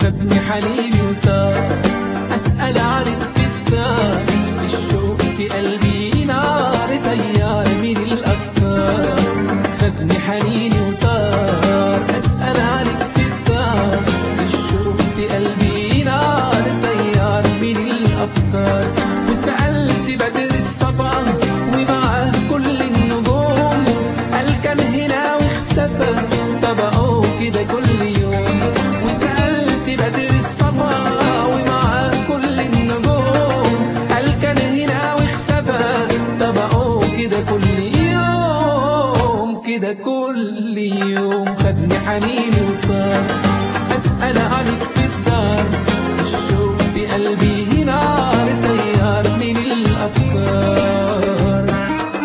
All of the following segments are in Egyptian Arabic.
خدني حنيني وطار أسأل عليك في الدار الشوق في قلبي نار تيار من الأفكار خدني حنيني وطار أسأل عليك في الدار الشوق في قلبي نار تيار من الأفكار وسألت بدر الصفا ومعاه كل النجوم قال كان هنا واختفى طبقه كده كل يوم وسألت بدر الصفا ومعاه كل النجوم قال كان هنا واختفى طبقه كده كل يوم كده كل يوم خدني حنيني وطار أسأل عليك في الدار الشوق في قلبي نار تيار من الأفكار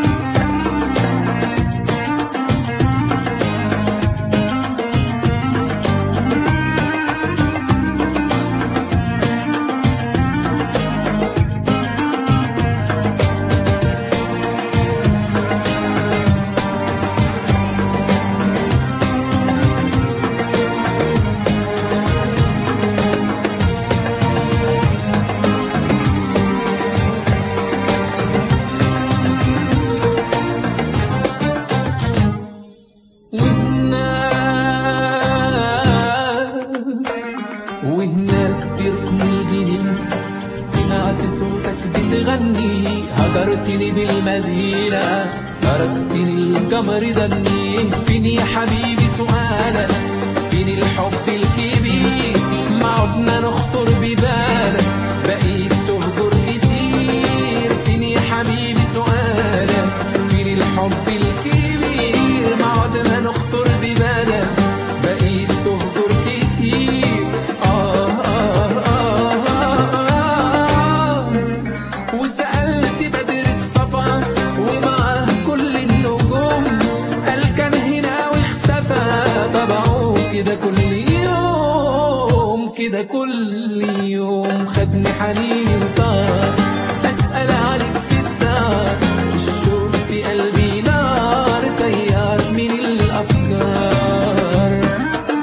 وهناك وهناك بركن الجنين سمعت صوتك بتغني هجرتني بالمدينة تركتني القمر ضني فين يا حبيبي سؤالك فين الحب الكبير ما عدنا نخطر ببالك بقيت تهجر كتير فين يا حبيبي سؤالك فين الحب الكبير ما عدنا نخطر ببالك بقيت تهجر كتير آه آه آه آه آه وسألت بدر الصفا ومعاه كل النجوم قال كان هنا واختفى طبعه كده كل يوم كده كل يوم خدني حنيني وطار أسأل عليك في الدار الشوق في قلبي نار تيار من الأفكار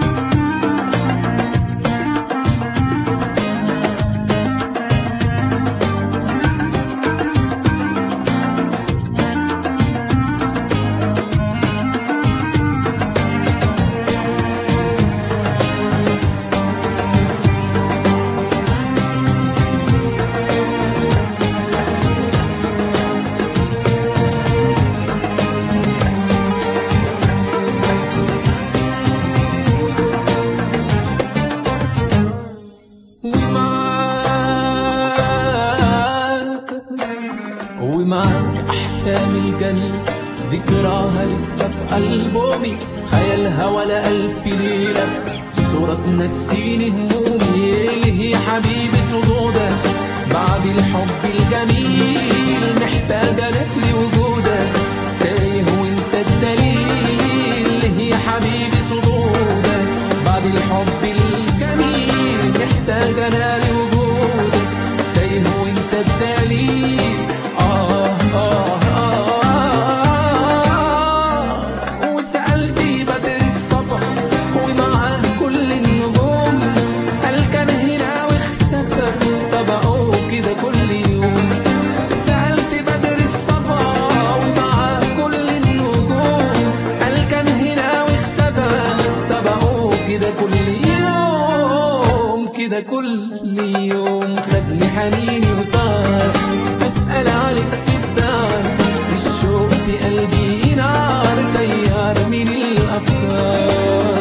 ومعاك ومعاك أحلام الجميل ذكراها لسه في ألبومي خيالها ولا ألف ليلة صورة تنسيني همومي ليه يا حبيبي صدودك بعد الحب الجميل محتاجة لك لوجودك تايه وانت الدليل ليه يا حبيبي صدودك بعد الحب الجميل محتاجة انا لوجودك تايه وانت الدليل آه آه آه, آه وسألت بدر الصفا ومعاه كل النجوم قال كان هنا واختفى طبقه كده كل يوم سألت بدر الصفا ومعاه كل النجوم قال كان هنا واختفى طبقه كده كل يوم كده كل يوم خدني حنيني وطار أسأل عليك في الدار الشوق في قلبي نار تيار من الأفكار